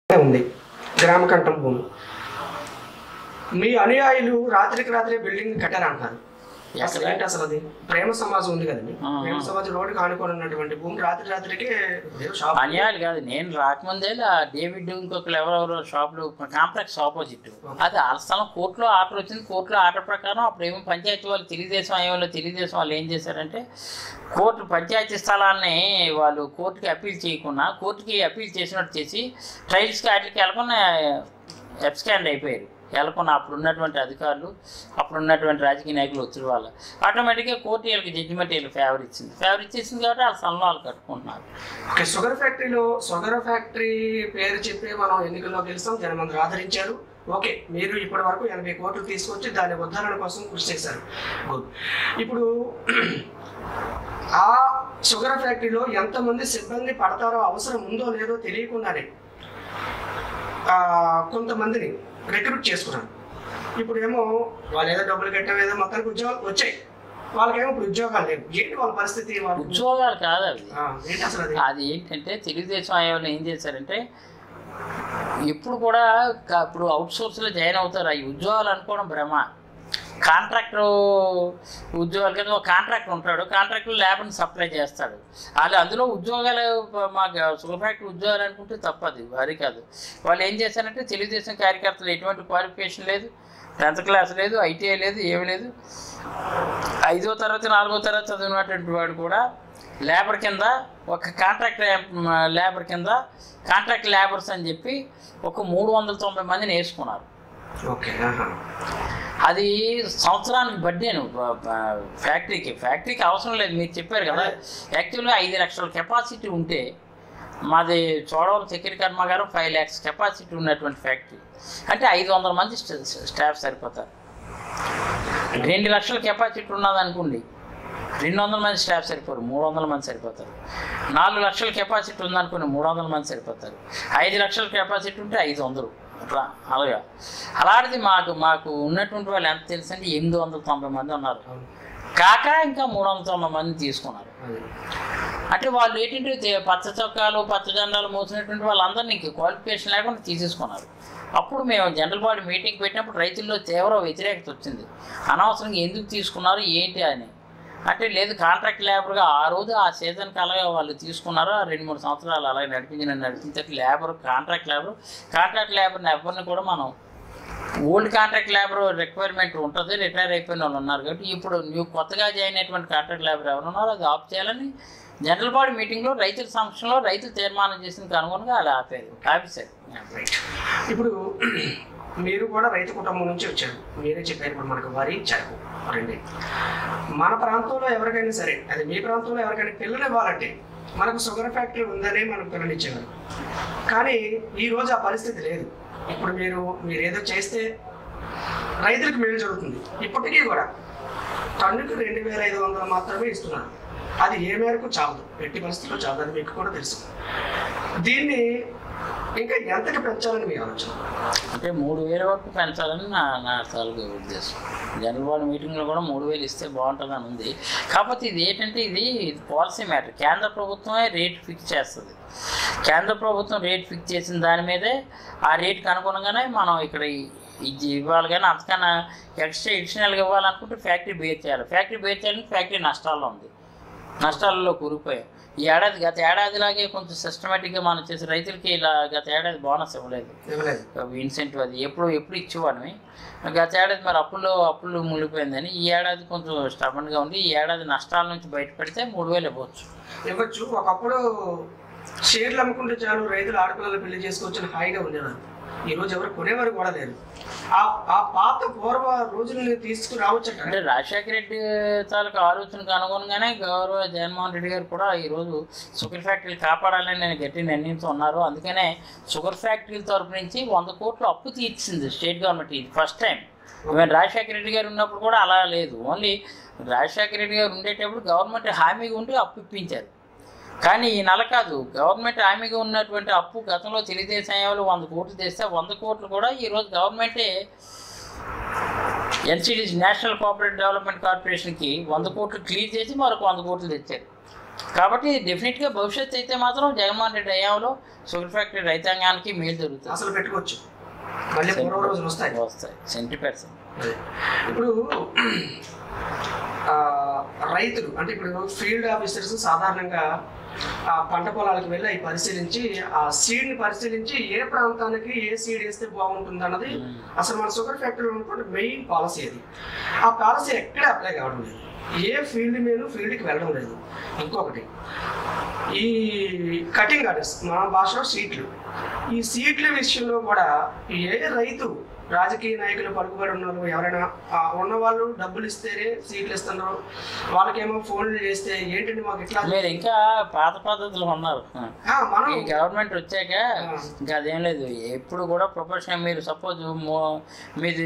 ఉంది గ్రామకంఠం భూమి మీ అనుయాయులు రాత్రికి రాత్రే బిల్డింగ్ కట్టారంటున్నారు అసలు ఏంటి అసలు అది ప్రేమ సమాజం ఉంది కదండి ఆ. ప్రేమ సమాజం రోడ్డు కానుకొని ఉన్నటువంటి భూమి రాత్రి రాత్రికే ఏదో షాప్ అన్యాయాలు కాదు నేను రాకముందే ఆ డేవిడ్ ఇంకొకరు ఎవరెవరో షాపులు కాంప్లెక్స్ ఆపోజిట్ అది ఆ స్థలం కోర్టులో ఆర్డర్ వచ్చింది కోర్టులో ఆర్డర్ ప్రకారం అప్పుడు ఏమో పంచాయతీ వాళ్ళు తెలుగుదేశం అయ్యేవాళ్ళు తెలుగుదేశం వాళ్ళు ఏం చేశారంటే కోర్టు పంచాయతీ స్థలాన్ని వాళ్ళు కోర్టుకి అప్పీల్ చేయకుండా కోర్టుకి అప్పీల్ చేసినట్టు చేసి ట్రైల్స్కి వాటికి వెళ్ళకుండా ఎబ్స్కాండ్ అయిపోయారు వెళ్ళకుండా అప్పుడు ఉన్నటువంటి అధికారులు అప్పుడు ఉన్నటువంటి రాజకీయ నాయకులు వచ్చి వాళ్ళ ఆటోమేటిక్గా కోర్టు వీళ్ళకి జడ్జిమెంట్ వీళ్ళకి ఫేవర్ ఇచ్చింది ఫేవర్ ఇచ్చేసింది కాబట్టి వాళ్ళ స్థలంలో వాళ్ళు కట్టుకుంటున్నారు ఓకే షుగర్ ఫ్యాక్టరీలో షుగర్ ఫ్యాక్టరీ పేరు చెప్పి మనం ఎన్నికల్లో గెలిచాం జనం అందరూ ఆదరించారు ఓకే మీరు ఇప్పటి వరకు ఎనభై కోట్లు తీసుకొచ్చి దాని ఉద్ధరణ కోసం కృషి చేశారు గుడ్ ఇప్పుడు ఆ షుగర్ ఫ్యాక్టరీలో ఎంతమంది సిబ్బంది పడతారో అవసరం ఉందో లేదో తెలియకుండానే ఆ, కొంతమందిని రిక్రూట్ చేసుకున్నాను ఇప్పుడు ఏమో వాళ్ళు ఏదో డబ్బులు కట్టాం ఏదో మొత్తానికి ఉద్యోగాలు వచ్చాయి వాళ్ళకేమో ఇప్పుడు ఉద్యోగాలు లేవు ఏంటి వాళ్ళ పరిస్థితి వాళ్ళు ఉద్యోగాలు కాదు అవి ఆ, ఏంటి అసలు అది అది ఏంటంటే తెలుగుదేశం అయ్యేవాళ్ళు ఏం చేశారంటే ఇప్పుడు కూడా క- ఇప్పుడు అవుట్ సోర్స్లో జాయిన్ అవుతారు ఈ ఉద్యోగాలు అనుకోవడం భ్రమ కాంట్రాక్టర్ ఉద్యోగాలు కింద ఒక కాంట్రాక్టర్ ఉంటాడు కాంట్రాక్టర్ ల్యాబ్ని సప్లై చేస్తాడు వాళ్ళు అందులో ఉద్యోగాలు ప- మాకు షుగర్ ఫ్యాక్టరీ ఉద్యోగాలు అనుకుంటే తప్పది అది కాదు వాళ్ళు ఏం చేశారంటే తెలుగుదేశం కార్యకర్తలు ఎటువంటి క్వాలిఫికేషన్ లేదు టెన్త్ క్లాస్ లేదు ఐటీఐ లేదు ఏమీ లేదు ఐదో తరగతి నాలుగో తరగతి చదివినటువంటి వాడు కూడా లేబర్ కింద ఒక కాంట్రాక్ట్ లేబర్ కింద కాంట్రాక్ట్ లేబర్స్ అని చెప్పి ఒక మూడు వందల తొంభై మందిని వేసుకున్నారు ఓకే ఆహా. అది సంవత్సరానికి బడ్డేను బ- బ- ఫ్యాక్టరీకి ఫ్యాక్టరీకి అవసరం లేదు మీరు చెప్పారు కదా యాక్చువల్గా ఐదు లక్షల కెపాసిటీ ఉంటే మాది చోడవరం చక్కెర కర్మాగారం ఫైవ్ ల్యాక్స్ కెపాసిటీ ఉన్నటువంటి ఫ్యాక్టరీ అంటే ఐదు వందల మంది స్ట- స్టాఫ్ సరిపోతారు రెండు లక్షల కెపాసిటీ ఉన్నది అనుకోండి రెండు వందల మంది స్టాఫ్ సరిపోరు మూడు వందల మంది సరిపోతారు నాలుగు లక్షల కెపాసిటీ ఉందనుకోండి మూడు వందల మంది సరిపోతారు ఐదు లక్షల కెపాసిటీ ఉంటే ఐదు వందలు అట్లా అలాగా అలాంటిది మాకు మాకు ఉన్నటువంటి వాళ్ళు ఎంత తెలుసు అంటే ఎనిమిది వందల తొంభై మంది ఉన్నారు అవును. కాక ఇంకా మూడు వందల తొంభై మంది తీసుకున్నారు అది. అంటే వాళ్ళు ఏంటంటే తే- పచ్చ చొక్కాలు పచ్చ జెండాలు మోసినటువంటి వాళ్ళందరినీ ఇంక క్వాలిఫికేషన్ లేకుండా తీసేసుకున్నారు అప్పుడు మేము జనరల్ బాడీ మీటింగ్ పెట్టినప్పుడు రైతుల్లో తీవ్ర వ్యతిరేకత వచ్చింది అనవసరంగా ఎందుకు తీసుకున్నారు ఏంటి అని అంటే లేదు కాంట్రాక్ట్ లేబర్గా ఆ రోజు ఆ సీజన్కి అలాగే వాళ్ళు తీసుకున్నారు ఆ రెండు మూడు సంవత్సరాలు అలాగే నడిపించిన నడిపించారు లేబర్ కాంట్రాక్ట్ లేబర్ కాంట్రాక్ట్ లేబర్ని ఎవరిని కూడా మనం ఓల్డ్ కాంట్రాక్ట్ లేబర్ రిక్వైర్మెంట్ ఉంటుంది రిటైర్ అయిపోయిన వాళ్ళు ఉన్నారు కాబట్టి ఇప్పుడు న్యూ కొత్తగా జాయిన్ అయినటువంటి కాంట్రాక్ట్ లేబర్ ఎవరు ఉన్నారో అది ఆఫ్ చేయాలని జనరల్ బాడీ మీటింగ్లో రైతుల సమక్షంలో రైతులు తీర్మానం చేసిన అనుగుణంగా అలా ఆపారు ఆపేశారు రైట్. ఇప్పుడు మీరు కూడా రైతు కుటుంబం నుంచి వచ్చారు మీరే చెప్పారు ఇప్పుడు మనకు వరి చెరకు రెండే మన ప్రాంతంలో ఎవరికైనా సరే అది మీ ప్రాంతంలో ఎవరికైనా పిల్లలు ఇవ్వాలంటే మనకు షుగర్ ఫ్యాక్టరీ ఉందనే మనకు పిల్లలు ఇచ్చేవారు కానీ ఈ రోజు ఆ పరిస్థితి లేదు ఇప్పుడు మీరు మీరు ఏదో చేస్తే రైతులకు మేలు జరుగుతుంది ఇప్పటికీ కూడా టన్నుకు రెండు వేల ఐదు వందలు మాత్రమే ఇస్తున్నారు అది ఏ మేరకు చాలదు ఎట్టి పరిస్థితుల్లో చాలదు అది మీకు కూడా తెలుసు దీన్ని ఇంకా ఎంతకి పెంచాలని మీ ఆలోచన అంటే మూడు వేల వరకు పెంచాలని నా నా తాలూకు ఉద్దేశం జనరల్ బాడీ మీటింగ్లో కూడా మూడు వేలు ఇస్తే బాగుంటుందని ఉంది కాకపోతే ఇది ఏంటంటే ఇది పాలసీ మ్యాటర్ కేంద్ర ప్రభుత్వమే రేట్ ఫిక్స్ చేస్తుంది కేంద్ర ప్రభుత్వం రేట్ ఫిక్స్ చేసిన దాని మీదే ఆ రేట్కి అనుగుణంగానే మనం ఇక్కడ ఈ- ఇది ఇవ్వాలి కానీ అంతకన్నా ఎక్స్ట్రా ఎడిషనల్గా ఇవ్వాలనుకుంటే ఫ్యాక్టరీ బేర్ చేయాలి ఫ్యాక్టరీ బేర్ చేయాలంటే ఫ్యాక్టరీ నష్టాల్లో ఉంది నష్టాలలో కూరుకుపోయాం ఈ ఏడాది గత ఏడాదిలాగే కొంచెం సిస్టమేటిక్గా మనం చేసే రైతులకి ఇలా గత ఏడాది బోనస్ ఇవ్వలేదు ఇవ్వలేదు ఇన్సెంటివ్ అది ఎప్పుడు ఎప్పుడు ఇచ్చేవాడిని గత ఏడాది మరి అప్పుల్లో అప్పులు మునిగిపోయిందని ఈ ఏడాది కొంచెం స్టబన్గా ఉంది ఈ ఏడాది నష్టాల నుంచి బయటపడితే మూడు వేలు ఇవ్వచ్చు ఇవ్వచ్చు ఒకప్పుడు షేర్లు అమ్ముకుంటే చాలు రైతులు ఆడపిల్లలు పెళ్లి చేసుకోవచ్చని హాయిగా ఉండేవారు ఈ రోజు ఎవరు కొనేవారు కూడా లేరు ఆ ఆ పాత పూర్వ రోజుల్ని తీసుకురావచ్చట అంటే రాజశేఖర రెడ్డి తాలూకు ఆలోచనకు అనుగుణంగానే గౌరవ జగన్మోహన్ రెడ్డి గారు కూడా ఈరోజు షుగర్ ఫ్యాక్టరీలు కాపాడాలని నేను గట్టి నిర్ణయంతో ఉన్నారు అందుకనే షుగర్ ఫ్యాక్టరీల తరపు నుంచి వంద కోట్లు అప్పు తీర్చింది స్టేట్ గవర్నమెంట్ ఇది first time even Rajasekhara Reddy గారు ఉన్నప్పుడు కూడా అలా లేదు ఓన్లీ రాజశేఖర రెడ్డి గారు ఉండేటప్పుడు గవర్నమెంట్ హామీగా ఉండి అప్పు ఇప్పించారు కానీ ఈ నెల కాదు గవర్నమెంట్ హామీగా ఉన్నటువంటి అప్పు గతంలో తెలుగుదేశం వాళ్ళు వంద కోట్లు తెస్తే వంద కోట్లు కూడా ఈరోజు గవర్నమెంటే ఎన్సిడిసి నేషనల్ కోఆపరేటివ్ డెవలప్మెంట్ కార్పొరేషన్కి వంద కోట్లు క్లియర్ చేసి మరొక వంద కోట్లు తెచ్చారు కాబట్టి డెఫినెట్గా భవిష్యత్తు అయితే మాత్రం జగన్మోహన్ రెడ్డి హయాంలో షుగర్ ఫ్యాక్టరీ రైతాంగానికి మేలు జరుగుతుంది అసలు పెట్టుకోవచ్చు మళ్ళీ పూర్వ రోజులు వస్తాయి వస్తాయి సెంటీ పర్సెంట్ అదే. ఇప్పుడు ఆ, రైతులు అంటే ఇప్పుడు ఫీల్డ్ ఆఫీసర్స్ సాధారణంగా ఆ పంట పొలాలకు వెళ్ళి అవి పరిశీలించి ఆ సీడ్ని పరిశీలించి ఏ ప్రాంతానికి ఏ సీడ్ వేస్తే బాగుంటుంది అన్నది అసలు మన షుగర్ ఫ్యాక్టరీలో ఉన్నటువంటి మెయిన్ పాలసీ అది ఆ పాలసీ ఎక్కడ అప్లై కావడం లేదు ఏ ఫీల్డ్ మీద ఫీల్డ్కి వెళ్ళడం లేదు ఇంకొకటి ఈ కటింగ్ ఆర్డర్స్ మన భాషలో సీట్లు ఈ సీట్ల విషయంలో కూడా ఏ రైతు రాజకీయ నాయకులు పలుకుబడి ఉన్నారు ఎవరైనా ఆ, ఉన్నవాళ్ళు డబ్బులు ఇస్తేనే సీట్లు ఇస్తున్నారు వాళ్ళకేమో ఫోన్లు చేస్తే ఏంటండి మాకు ఇట్లా మీరు ఇంకా పాత పద్ధతులు ఉన్నారు ఆ, మనం ఈ గవర్నమెంట్ వచ్చాక ఇంకా అదేం లేదు ఎప్పుడు కూడా ప్రొపోర్షన్ మీరు సపోజ్ మీది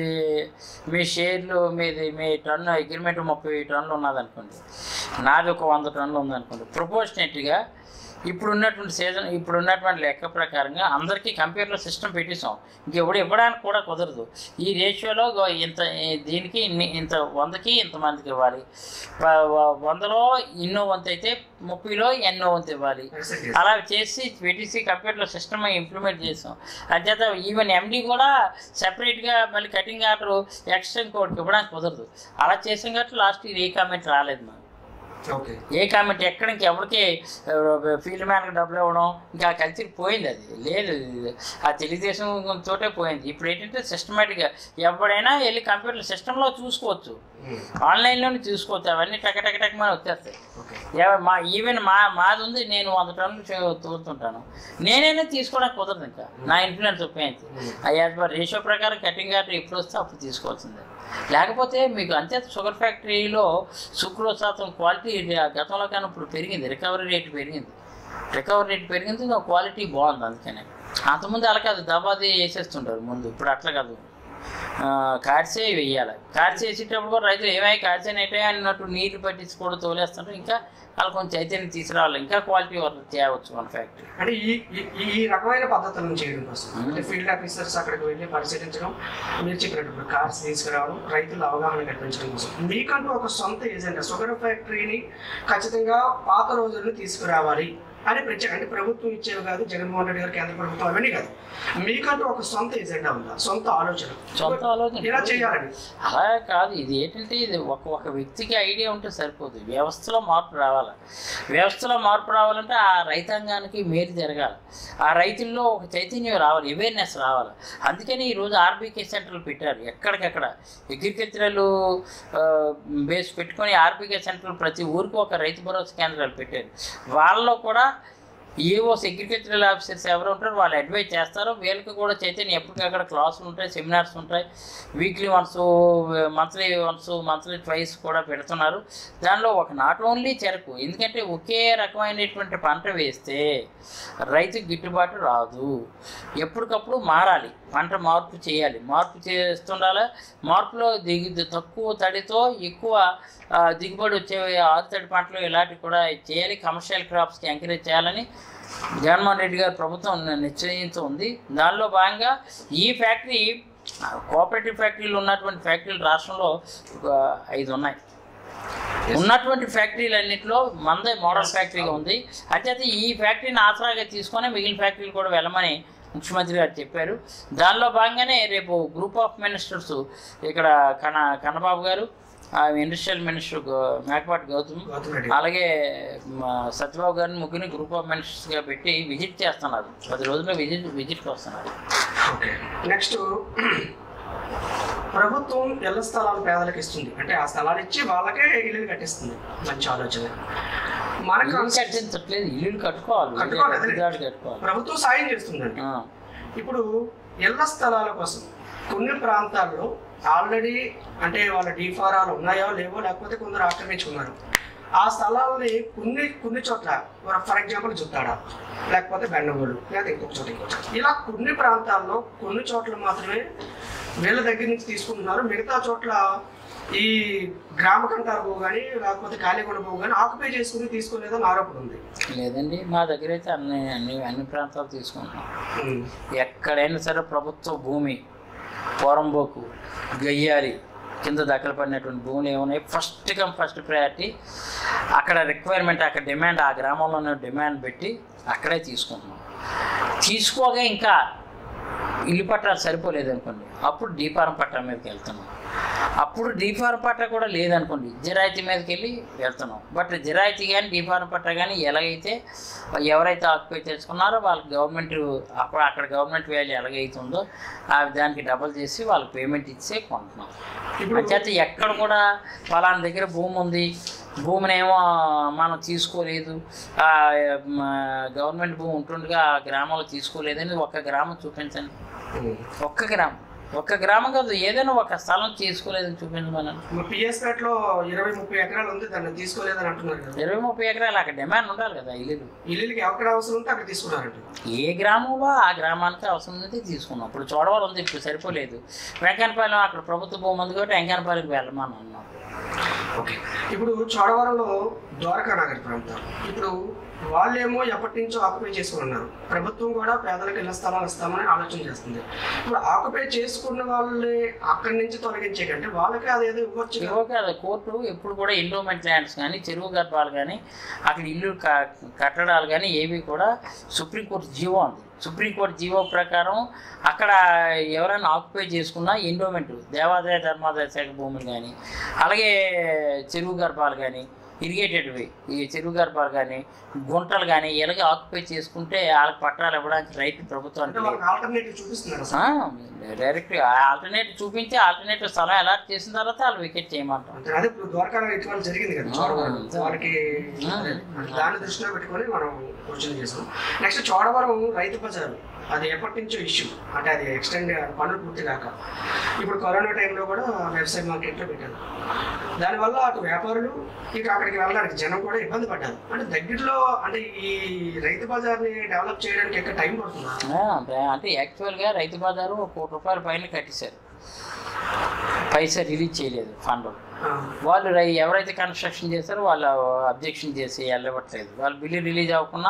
మీ షేర్లు మీది మీ టన్ను అగ్రిమెంట్ ముప్పై టన్నులు ఉన్నదనుకోండి నాది ఒక వంద టన్నులు ఉందనుకోండి ప్రొపోర్షనేట్గా ఇప్పుడు ఉన్నటువంటి సీజన్ ఇప్పుడు ఉన్నటువంటి లెక్క ప్రకారంగా అందరికీ కంప్యూటర్ సిస్టమ్ పెట్టేసాం ఇంకెప్పుడు ఇవ్వడానికి కూడా కుదరదు ఈ రేషియోలో గో- ఇంత ఈ- దీనికి ఇన్ని ఇంత వందకి ఇంతమందికి ఇవ్వాలి వ- వ- వందలో ఇన్నో వంతు అయితే ముప్పైలో ఎన్నో వంతు ఇవ్వాలి accept చేస్తాం. అలా చేసి పెట్టేసి కంప్యూటర్ సిస్టమ్ ఇంప్లిమెంట్ చేసాం అంచేత ఈవెన్ ఎండి కూడా సెపరేట్గా మళ్ళీ కటింగ్ ఆర్డర్ ఎక్స్టెండ్ కోడ్కి ఇవ్వడానికి కుదరదు అలా చేసాం కాబట్టి లాస్ట్ ఇయర్ ఏ కామెంట్ రాలేదు మాకు ఓకే ఏ కామెంట్ ఎక్కడ ఇంక ఎవరికి ఫీల్డ్ మ్యాన్కి డబ్బులు ఇవ్వడం ఇంకా ఆ కల్చర్ పోయింది అది లేదు ఆ తెలుగుదేశం తోటే పోయింది ఇప్పుడు ఏంటంటే సిస్టమేటిక్గా ఎవడైనా వెళ్ళి కంప్యూటర్ సిస్టంలో చూసుకోవచ్చు ఉమ్, ఆన్లైన్లోనే చూసుకోవచ్చు అవన్నీ టక టక టక మన వచ్చేస్తాయి ఓకే ఎవ- మా ఈవెన్ మా మాది ఉంది నేను వంద టన్నులు చే- తోలుతుంటాను నేనైనా తీసుకోవడానికి కుదరదు ఇంకా నా ఇన్ఫ్లుయెన్స్ ఉపయోగించి యాజ్ పర్ రేషియో ప్రకారం కటింగ్ ఆర్డర్ ఎప్పుడు వస్తే అప్పుడు తీసుకోవాల్సిందే లేకపోతే మీకు అంతే షుగర్ ఫ్యాక్టరీలో సుక్రోజ్ శాతం క్వాలిటీ గతంలో కానీ ఇప్పుడు పెరిగింది రికవరీ రేట్ పెరిగింది రికవరీ రేట్ పెరిగింది క్వాలిటీ బాగుంది అందుకనే అంతకుముందు అలా కాదు దబాది వేసేస్తుంటారు ముందు ఇప్పుడు అట్లా కాదు ఆ, కార్సే వేయాలి కార్సే వేసేటప్పుడు కూడా రైతులు ఏమై కార్సే నెట్టే అన్నట్టు నీళ్లు పట్టించి కూడా తోలేస్తుంటారు ఇంకా వాళ్ళు కొంచెం చైతన్యం తీసుకురావాలి ఇంకా క్వాలిటీ వర్క్ చేయవచ్చు మన ఫ్యాక్టరీ అంటే ఈ ఈ- ఈ రకమైన పద్ధతులను చేయడం కోసం అంటే ఫీల్డ్ ఆఫీసర్స్ అక్కడికి వెళ్ళి పరిశీలించడం మీరు చెప్పినట్టు కార్స్ తీసుకురావడం రైతుల అవగాహన కల్పించడం కోసం మీకంటూ ఒక సొంత ఏజెండా షుగర్ ఫ్యాక్టరీని ఖచ్చితంగా పాత రోజులను తీసుకురావాలి అని ప్రత్యేక అంటే ప్రభుత్వం ఇచ్చేవి కాదు జగన్మోహన్ రెడ్డి గారు కేంద్ర ప్రభుత్వం అవన్నీ కాదు మీకంటూ ఒక సొంత ఎజెండా ఉందా సొంత ఆలోచన సొంత ఆలోచన. ఇలా చేయాలని అలా కాదు ఇది ఏంటంటే ఇది ఒక ఒక వ్యక్తికి ఐడియా ఉంటే సరిపోదు వ్యవస్థలో మార్పు రావాలి వ్యవస్థలో మార్పు రావాలంటే ఆ రైతాంగానికి మేలు జరగాలి ఆ రైతుల్లో ఒక చైతన్యం రావాలి అవేర్నెస్ రావాలి అందుకని ఈరోజు ఆర్బీకే సెంటర్లు పెట్టారు ఎక్కడికెక్కడ అగ్రికల్చరల్ బేస్ పెట్టుకొని ఆర్బీకే సెంటర్లు ప్రతి ఊరికి ఒక రైతు భరోసా కేంద్రాలు పెట్టారు వాళ్ళలో కూడా ఏఓస్ అగ్రికల్చరల్ ఆఫీసర్స్ ఎవరు ఉంటారో వాళ్ళు అడ్వైజ్ చేస్తారు వీళ్ళకి కూడా చైతన్యం ఎప్పటికక్కడ క్లాసులు ఉంటాయి సెమినార్స్ ఉంటాయి weekly once monthly once monthly twice కూడా పెడుతున్నారు దానిలో ఒక నాట్ ఓన్లీ చెరకు ఎందుకంటే ఒకే రకమైనటువంటి పంట వేస్తే రైతుకి గిట్టుబాటు రాదు ఎప్పటికప్పుడు మారాలి పంట మార్పు చేయాలి మార్పు చేస్తుండాలి మార్పులో దిగు తక్కువ తడితో ఎక్కువ ఆ, దిగుబడి వచ్చే ఆరుతడి పంటలు ఇలాంటివి కూడా చేయాలి కమర్షియల్ క్రాప్స్కి ఎంకరేజ్ చేయాలని జగన్మోహన్ రెడ్డి గారు ప్రభుత్వం నిశ్చయించి ఉంది దానిలో భాగంగా ఈ ఫ్యాక్టరీ కోఆపరేటివ్ ఫ్యాక్టరీలు ఉన్నటువంటి ఫ్యాక్టరీలు రాష్ట్రంలో ఒక ఐదు ఉన్నాయి ఉన్నటువంటి ఫ్యాక్టరీలు అన్నింటిలో మందే మోడల్ ఫ్యాక్టరీగా ఉంది అయితే ఈ ఫ్యాక్టరీని ఆసరాగా తీసుకొని మిగిలిన ఫ్యాక్టరీలు కూడా వెళ్ళమని ముఖ్యమంత్రి గారు చెప్పారు దానిలో భాగంగానే రేపు గ్రూప్ ఆఫ్ మినిస్టర్స్ ఇక్కడ కన కన్నబాబు గారు ఆ ఇండస్ట్రియల్ మినిస్టర్ గౌ- మేకపాటి గౌతమ్ గౌతమ్ రెడ్డి అలాగే మా సత్యబాబు గారిని ముగ్గురిని గ్రూప్ ఆఫ్ మినిస్టర్స్గా పెట్టి విజిట్ చేస్తున్నారు పది రోజుల్లో విజిట్ విజిట్కి వస్తున్నారు ఓకే నెక్స్ట్ ప్రభుత్వం ఇళ్ల స్థలాలు పేదలకు ఇస్తుంది అంటే ఆ స్థలాలు ఇచ్చి వాళ్ళకే ఇల్లు కట్టిస్తుంది మంచి ఆలోచన మన ఇల్లు కాన్సెప్ట్ కట్టించట్లేదు ఇల్లు కట్టుకోవాలి కట్టుకోవాలి, అదే. ఇల్లు కట్టుకోవాలి ప్రభుత్వం సాయం చేస్తుందండి ఆ. ఇప్పుడు ఇళ్ల స్థలాల కోసం కొన్ని ప్రాంతాల్లో ఆల్రెడీ అంటే వాళ్ళ డీఫారాలు ఉన్నాయో లేవో లేకపోతే కొందరు ఆక్రమించుకున్నారు ఆ స్థలాలని కొన్ని కొన్ని చోట్ల ఫర్ ఎగ్జాంపుల్ జుత్తాడ లేకపోతే బెండగోడు లేదా ఇంకొక చోట ఇంకొక చోట ఇలా కొన్ని ప్రాంతాల్లో కొన్ని చోట్ల మాత్రమే వీళ్ళ దగ్గర నుంచి తీసుకుంటున్నారు మిగతా చోట్ల ఈ గ్రామ కంటారు పోవు కానీ లేకపోతే కాళీగొండ పోవు కానీ ఆక్యుపై చేసుకుని తీసుకోలేదని ఆరోపణ ఉంది లేదండి మా దగ్గర అయితే అన్ని అన్ని అన్ని ప్రాంతాలు తీసుకుంటున్నాం ఉమ్. ఎక్కడైనా సరే ప్రభుత్వ భూమి పోరంబోకు గయ్యాలి కింద దక్కలు పడినటువంటి భూములు ఏమున్నాయి ఫస్ట్ కమ్ ఫస్ట్ ప్రయారిటీ అక్కడ రిక్వైర్మెంట్ అక్కడ డిమాండ్ ఆ గ్రామంలోనే డిమాండ్ పెట్టి అక్కడే తీసుకుంటున్నాం తీసుకోగా ఇంకా ఇల్లు పట్టాలు సరిపోలేదు అనుకోండి అప్పుడు డీపారం పట్టా మీదకి వెళ్తున్నాం అప్పుడు డీఫారం పట్ట కూడా లేదనుకోండి జిరాయితీ మీదకి వెళ్ళి వెళ్తున్నాం బట్ జిరాయితీ కానీ డీఫారం పట్ట కానీ ఎలాగైతే ఎవరైతే ఆక్యుపై చేసుకున్నారో వాళ్ళకి గవర్నమెంట్ అప్పుడు అక్కడ గవర్నమెంట్ వాల్యూ ఎలాగైతే ఉందో ఆ దానికి డబల్ చేసి వాళ్ళకి పేమెంట్ ఇచ్చే కొంటున్నాం ఇప్పుడు అంచేత ఎక్కడ కూడా ఫలానా దగ్గర భూమి ఉంది భూమినేమో మనం తీసుకోలేదు ఆ, మ, గవర్నమెంట్ భూమి ఉంటుండగా ఆ గ్రామంలో తీసుకోలేదని ఒక గ్రామం చూపించండి ఉమ్. ఒక్క గ్రామం ఒక్క గ్రామం కాదు ఏదైనా ఒక స్థలం తీసుకోలేదని చూపించమని మరి పిఎస్ పేటలో ఇరవై ముప్పై ఎకరాలు ఉంది దాన్ని తీసుకోలేదని అంటున్నారు కదా ఇరవై ముప్పై ఎకరాలు అక్కడ డిమాండ్ ఉండాలి కదా ఇల్లు ఇల్లుకి ఎక్కడ అవసరం ఉంటే అక్కడ తీసుకున్నారంట ఏ గ్రామంలో ఆ గ్రామానికి అవసరం ఉంది తీసుకున్నాం ఇప్పుడు చోడవరం ఉంది ఇప్పుడు సరిపోలేదు వెంకన్నపాలెం అక్కడ ప్రభుత్వ భూమి ఉంది కాబట్టి వెంకన్నపాలెంకి వెళ్ళమని అన్నాం ఓకే ఇప్పుడు చోడవరంలో ద్వారకా నగర్ ప్రాంతం ఇప్పుడు వాళ్ళేమో ఎప్పటి నుంచో ఆక్యుపై చేసుకుని ఉన్నారు ప్రభుత్వం కూడా పేదలకు ఇళ్ల స్థలాలు ఇస్తామని ఆలోచన చేస్తుంది ఇప్పుడు ఆక్యుపై చేసుకున్న వాళ్ళని అక్కడి నుంచి తొలగించే కంటే వాళ్ళకి అదేదో ఇవ్వచ్చు కదా. ఇవ్వ కదా కోర్టు ఎప్పుడు కూడా ఎండోమెంట్ ల్యాండ్స్ కానీ చెరువు గర్భాలు కానీ అక్కడ ఇల్లు క- కట్టడాలు కానీ ఏవి కూడా సుప్రీంకోర్టు జీవో ఉంది సుప్రీంకోర్టు జీవో ప్రకారం అక్కడ ఎవరైనా ఆక్యుపై చేసుకున్నా ఎండోమెంట్ దేవాదాయ ధర్మాదాయ శాఖ భూములు కానీ అలాగే చెరువు గర్భాలు కానీ ఇరిగేటెడ్వి ఈ చెరువు గర్భాలు కానీ గుంటలు కానీ ఇలాగే ఆక్యుపై చేసుకుంటే వాళ్ళకి పట్టాలు ఇవ్వడానికి రైతు ప్రభుత్వానికి అంటే లేదు. వాళ్ళకి ఆల్టర్నేటివ్ చూపిస్తున్నారు అసలు డైరెక్ట్ ఆల్టర్నేటివ్ చూపించి ఆల్టర్నేటివ్ స్థలం అలాట్ చేసిన తర్వాత వాళ్ళు వికెట్ చేయమంటాం అంటే అదే ఇప్పుడు ద్వారకా నగర్ ఇటీవల జరిగింది కదా చోడవరం అంతే. వాళ్ళకి ఆ. అదే, దాన్ని దృష్టిలో పెట్టుకొని మనం క్వశ్చన్ చేసాం నెక్స్ట్ చోడవరం రైతు బజారు అది ఎప్పటి నుంచో ఇష్యూ అంటే అది ఎక్స్టెండ్ పనులు పూర్తి కాక ఇప్పుడు కరోనా టైంలో కూడా వ్యవసాయ మార్కెట్లో పెట్టారు దానివల్ల అటు వ్యాపారులు ఇక అక్కడికి వెళ్ళడానికి జనం కూడా ఇబ్బంది పడ్డారు అంటే దగ్గరలో అంటే ఈ రైతు బజార్ని డెవలప్ చేయడానికి ఎక్కువ టైం పడుతుందా ఆ, అంటే- అంటే యాక్చువల్గా రైతు బజారు ఒక కోటి రూపాయల పైన కట్టేశారు పైసా రిలీజ్ చేయలేదు ఫండ్ ఆ, వాళ్ళు రై- ఎవరైతే కన్స్ట్రక్షన్ చేశారో వాళ్ళు అబ్జెక్షన్ చేసి వెళ్ళవట్లేదు వాళ్ళు బిల్లు రిలీజ్ అవ్వకుండా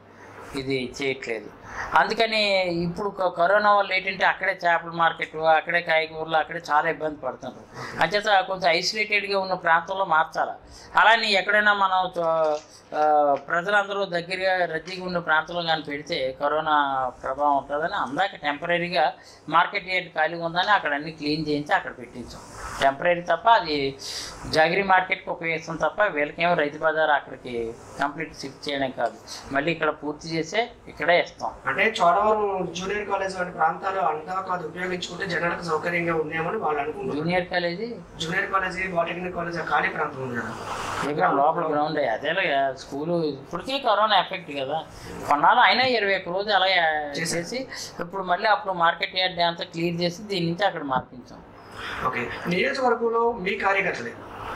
ఇది చేయట్లేదు అందుకని ఇప్పుడు క- కరోనా వల్ల ఏంటంటే అక్కడే చేపల మార్కెట్ అక్కడే కాయగూరలు అక్కడే చాలా ఇబ్బంది పడుతున్నారు అంచేత కొంచెం ఐసోలేటెడ్గా ఉన్న ప్రాంతంలో మార్చాలి అలానే ఎక్కడైనా మనం చ- ఆ, ప్రజలందరూ దగ్గరగా రద్దీగా ఉన్న ప్రాంతంలో కానీ పెడితే కరోనా ప్రభావం ఉంటుందని అందాక టెంపరీగా మార్కెట్ ఏరియా ఖాళీగా ఉందని అక్కడ అన్ని క్లీన్ చేయించి అక్కడ పెట్టించాం టెంపరీ తప్ప అది జాగిరి మార్కెట్కి ఉపయోగిస్తాం తప్ప వీళ్ళకేమో రైతు బజార్ అక్కడికి కంప్లీట్ షిఫ్ట్ చేయడం కాదు మళ్ళీ ఇక్కడ పూర్తి చేసే ఇక్కడే ఇస్తాం అంటే చోడవరం జూనియర్ కాలేజ్ వంటి ప్రాంతాలు అంతా కాదు ఉపయోగించుకుంటే జనాలకు సౌకర్యంగా ఉన్నాయని వాళ్ళు అనుకుంటున్నారు junior college junior college polytechnic college ఆ ఖాళీ ప్రాంతం ఉంది కదా ఇక్కడ లోపల గ్రౌండ్ అదేలే స్కూలు ఇప్పటికే కరోనా ఎఫెక్ట్ కదా కొన్నాళ్ళు అయినా ఇరవై ఒక్క రోజు అలా చేసేసి ఇప్పుడు మళ్ళీ అప్పుడు మార్కెట్ యార్డ్ అంతా క్లియర్ చేసి దీని నుంచి అక్కడ మార్పించాం ఓకే నియోజకవర్గంలో మీ కార్యకర్తలే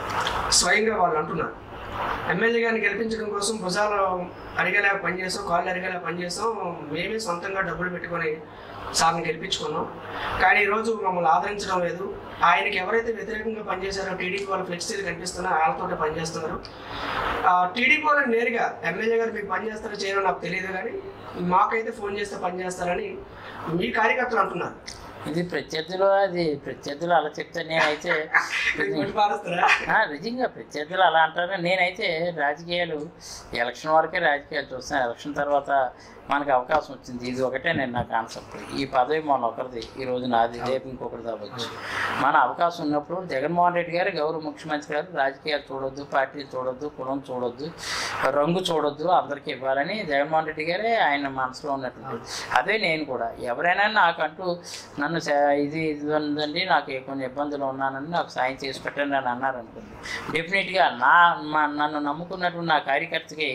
స్వయంగా వాళ్ళు అంటున్నారు ఎమ్మెల్యే గారిని గెలిపించడం కోసం భుజాలు అరిగేలా పనిచేసాం కాళ్ళు అరిగేలా పనిచేసాం మేమే సొంతంగా డబ్బులు పెట్టుకొని సార్ని గెలిపించుకున్నాం కానీ ఈరోజు మమ్మల్ని ఆదరించడం లేదు ఆయనకి ఎవరైతే వ్యతిరేకంగా పనిచేశారో టీడీపీ వాళ్ళ ఫ్లెక్సీలు కనిపిస్తున్నా వాళ్ళతోటే పనిచేస్తున్నారు ఆ, టీడీపీ వాళ్ళకి నేరుగా ఎమ్మెల్యే గారు మీకు పనిచేస్తారో చేయరో నాకు తెలియదు కానీ మాకైతే ఫోన్ చేస్తే పనిచేస్తారని మీ కార్యకర్తలు అంటున్నారు ఇది ప్రత్యర్థులు అది ప్రత్యర్థులు అలా చెప్తే నేనైతే కొట్టి పారేస్తారా? ఆ, నిజంగా ప్రత్యర్థులు అలా అంటారు నేనైతే రాజకీయాలు ఎలక్షన్ వరకే రాజకీయాలు చూస్తాను ఎలక్షన్ తర్వాత మనకు అవకాశం వచ్చింది ఇది ఒకటే నేను నా కాన్సెప్ట్ ఈ పదవి మన ఒకరిది ఈ రోజు నాది రేపు ఇంకొకరిది అవ్వచ్చు మన అవకాశం ఉన్నప్పుడు జగన్మోహన్ రెడ్డి గారు గౌరవ ముఖ్యమంత్రి గారు రాజకీయాలు చూడొద్దు పార్టీలు చూడొద్దు కులం చూడొద్దు రంగు చూడొద్దు అందరికీ ఇవ్వాలని జగన్మోహన్ రెడ్డి గారే ఆయన మనసులో ఉన్నటువంటి అదే నేను కూడా ఎవరైనా నాకంటూ నన్ను స- ఇది ఇది ఉందండి నాకు కొన్ని ఇబ్బందులు ఉన్నానని నాకు సాయం చేసి పెట్టండి అని అన్నారు అనుకోండి డెఫినెట్గా నా మా- నన్ను నమ్ముకున్నటువంటి నా కార్యకర్తకి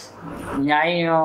న్యాయం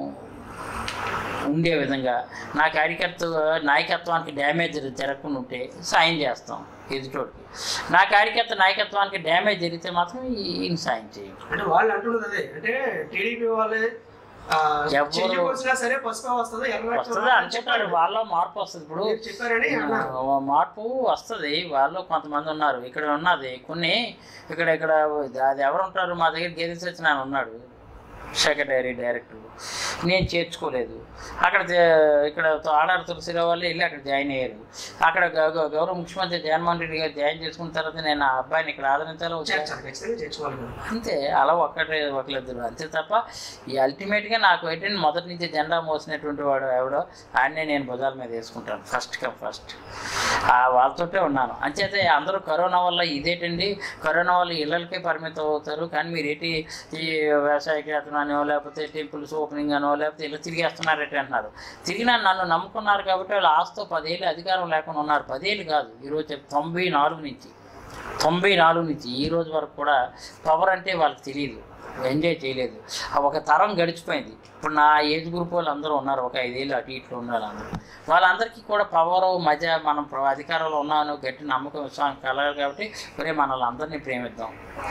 ఉండే విధంగా నా కార్యకర్త నాయకత్వానికి డ్యామేజ్ జరగకుండా ఉంటే సాయం చేస్తాం ఎదుటోడికి నా కార్యకర్త నాయకత్వానికి డ్యామేజ్ జరిగితే మాత్రం ఈయన సాయం చేయం అంటే వాళ్ళు అంటున్నది అదే అంటే టీడీపీ వాళ్ళే ఆ, ఎవరు- చెయ్యి కోసినా సరే పసుపు వస్తుంది ఎర్ర రక్తం వస్తుంది వస్తుంది అని అనుకుంటారు చెప్పారు. వాళ్ళ మార్పు వస్తుంది ఇప్పుడు మీరు చెప్పారని అన్నారు ఆ, మార్పు వస్తుంది వాళ్ళు కొంతమంది ఉన్నారు ఇక్కడ ఉన్నది కొన్ని ఇక్కడ ఇక్కడ అది ఎవరు ఉంటారు మా దగ్గర గేదె సత్యనారాయణ ఉన్నాడు సెక్రటరీ డైరెక్టర్ నేను చేర్చుకోలేదు అక్కడ జ- ఇక్కడ ఆడారు తులసిరావు వాళ్ళు వెళ్ళి అక్కడ జాయిన్ అయ్యారు అక్కడ గ- గ- గౌరవ ముఖ్యమంత్రి జగన్మోహన్ రెడ్డి గారు జాయిన్ చేసుకున్న తర్వాత నేను ఆ అబ్బాయిని ఇక్కడ ఆదరించాలో వచ్చాను చేర్చాలి ఖచ్చితంగా చేర్చుకోవాలి కదా. అంతే అలా ఒక్కటే ఒకలేదు అంతే తప్ప ఈ అల్టిమేట్గా నాకు ఏంటంటే మొదటి నుంచి జెండా మోసినటువంటి వాడు ఎవడో ఆయన్నే నేను భుజాల మీద వేసుకుంటాను ఫస్ట్ కమ్ ఫస్ట్ ఆ వాళ్ళతోటే ఉన్నాను అంచేతే అందరూ కరోనా వల్ల ఇదేంటండి కరోనా వల్ల ఇళ్ళకే పరిమితం అవుతారు కానీ మీరు ఏంటి ఈ వ్యవసాయ క్షేత్రం అనో లేకపోతే టెంపుల్స్ ఓపెనింగ్ అనో లేకపోతే ఇలా తిరిగేస్తున్నారట అంటున్నారు తిరిగినా నన్ను నమ్ముకున్నారు కాబట్టి వాళ్ళు ఆస్తో పదేళ్ళు అధికారం లేకుండా ఉన్నారు పదేళ్ళు కాదు ఈరోజు చెప్ తొంభై నాలుగు నుంచి తొంభై నాలుగు నుంచి ఈ రోజు వరకు కూడా పవర్ అంటే వాళ్ళకి తెలియదు ఎంజాయ్ చేయలేదు ఆ ఒక తరం గడిచిపోయింది ఇప్పుడు నా ఏజ్ గ్రూప్ వాళ్ళు అందరూ ఉన్నారు ఒక ఐదేళ్ళు అటు ఇట్లు ఉన్నారు అందరూ వాళ్ళందరికీ కూడా పవర్ మధ్య మనం ప్ర- అధికారంలో ఉన్నాను గట్టి నమ్మకం విశ్వాసం కలగాలి కాబట్టి ఒరే మనల్ని అందరినీ ప్రేమిద్దాం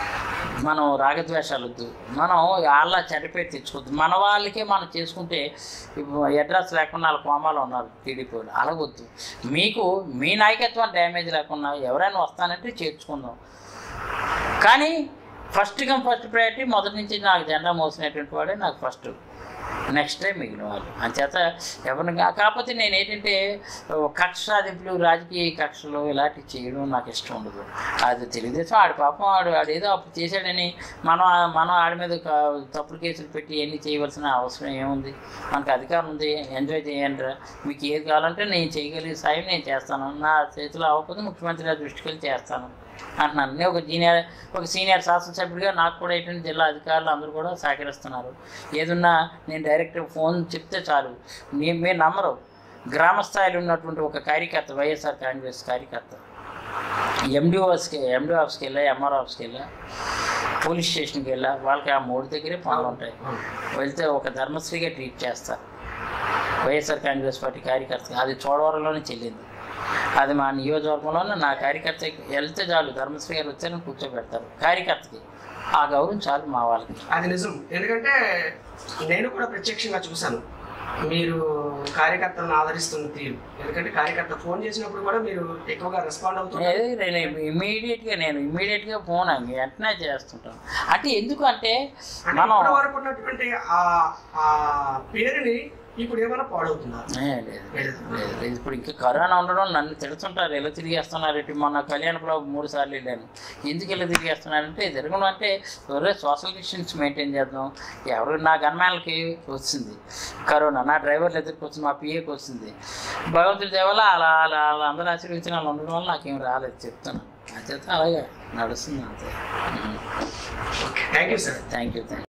మనం రాగద్వేషాలు వద్దు మనం వాళ్ళ చెడ్డపేట తెచ్చుకోవద్దు మన వాళ్ళకే మనం చేసుకుంటే ఇప్పుడు అడ్రస్ లేకుండా వాళ్ళ కోమాలో ఉన్నారు టీడీపీ వాళ్ళు అలాగొద్దు మీకు మీ నాయకత్వం డ్యామేజ్ లేకుండా ఎవరైనా వస్తానంటే చేర్చుకుందాం కానీ ఫస్ట్ కమ్ ఫస్ట్ ప్రయారిటీ మొదటి నుంచి నాకు జెండా మోసినటువంటి వాడే నాకు ఫస్ట్ నెక్స్ట్ టైం మిగిలిన వాళ్ళు అంచేత ఎవరిని కా- కాకపోతే నేను ఏంటంటే ఓ కక్ష సాధింపులు రాజకీయ కక్షలు ఇలాంటివి చేయడం నాకు ఇష్టం ఉండదు అది తెలుగుదేశం ఆడి పాపం ఆడు ఆడు ఏదో అప్పుడు చేశాడని మనం మనం ఆడి మీద క- తప్పుడు కేసులు పెట్టి ఎన్ని చేయవలసిన అవసరం ఏముంది మనకు అధికారం ఉంది ఎంజాయ్ చేయండి మీకు ఏది కావాలంటే నేను చేయగలిగే సాయం నేను చేస్తాను నా చేతిలో అవ్వకపోతే ముఖ్యమంత్రి గారి దృష్టికి వెళ్ళి చేస్తాను అంటున్నాను నేను ఒక జూనియర్ ఒక సీనియర్ శాసనసభ్యుడిగా నాకు కూడా ఏంటంటే జిల్లా అధికారులు అందరూ కూడా సహకరిస్తున్నారు ఏదున్నా నేను డైరెక్ట్ ఫోన్ చెప్తే చాలు నేను మీరు నమ్మరు గ్రామ స్థాయిలో ఉన్నటువంటి ఒక కార్యకర్త వైఎస్ఆర్ కాంగ్రెస్ కార్యకర్త ఎండిఓస్కి ఎండిఓ ఆఫీస్కి వెళ్ళా ఎంఆర్ ఆఫీస్కి వెళ్ళా పోలీస్ స్టేషన్కి వెళ్ళా వాళ్ళకి ఆ మూడు దగ్గరే పనులు ఉంటాయి వెళ్తే ఒక ధర్మశ్రీగా ట్రీట్ చేస్తారు వైఎస్ఆర్ కాంగ్రెస్ పార్టీ కార్యకర్త అది చోడవరంలోనే చెల్లింది అది మా నియోజకవర్గంలోనే నా కార్యకర్త వెళ్తే చాలు ధర్మశ్రీ గారు వచ్చారని కూర్చోబెడతారు కార్యకర్తకి ఆ గౌరవం చాలు మా వాళ్ళకి అది నిజం ఎందుకంటే నేను కూడా ప్రత్యక్షంగా చూశాను మీరు కార్యకర్తలను ఆదరిస్తున్న తీరు ఎందుకంటే కార్యకర్త ఫోన్ చేసినప్పుడు కూడా మీరు ఎక్కువగా రెస్పాండ్ అవుతున్నారు నేను ఇమీడియట్గా నేను ఇమీడియట్గా ఫోన్ అంగి వెంటనే చేస్తుంటాను అంటే ఎందుకు అంటే అంటే మనం ఇప్పటి వరకు ఉన్నటువంటి ఆ ఆ పేరుని ఇప్పుడు ఏమైనా పాడవుతున్నారు ఏ, లేదు లేదు లేదు లేదు. ఇప్పుడు ఇంకా కరోనా ఉండడం నన్ను తిడుతుంటారు ఎలా తిరిగేస్తున్నారు ఇటు మొన్న కళ్యాణ ప్రభు మూడు సార్లు వెళ్ళాను ఎందుకు ఇలా తిరిగేస్తున్నారంటే తిరగడం అంటే ఎవరే సోషల్ డిస్టెన్స్ మెయింటైన్ చేద్దాం ఎవరు నా గన్మ్యాన్లకి వచ్చింది కరోనా నా డ్రైవర్లు ఎదురుకు వచ్చింది మా పిఏకి వచ్చింది భగవంతుడి దేవల్ల అలా అలా అలా అందరూ ఆశీర్వచన వాళ్ళు ఉండడం వల్ల నాకేం రాలేదు చెప్తున్నాను అయితే అలాగే నడుస్తుంది అంతే thank you sir thank you thank you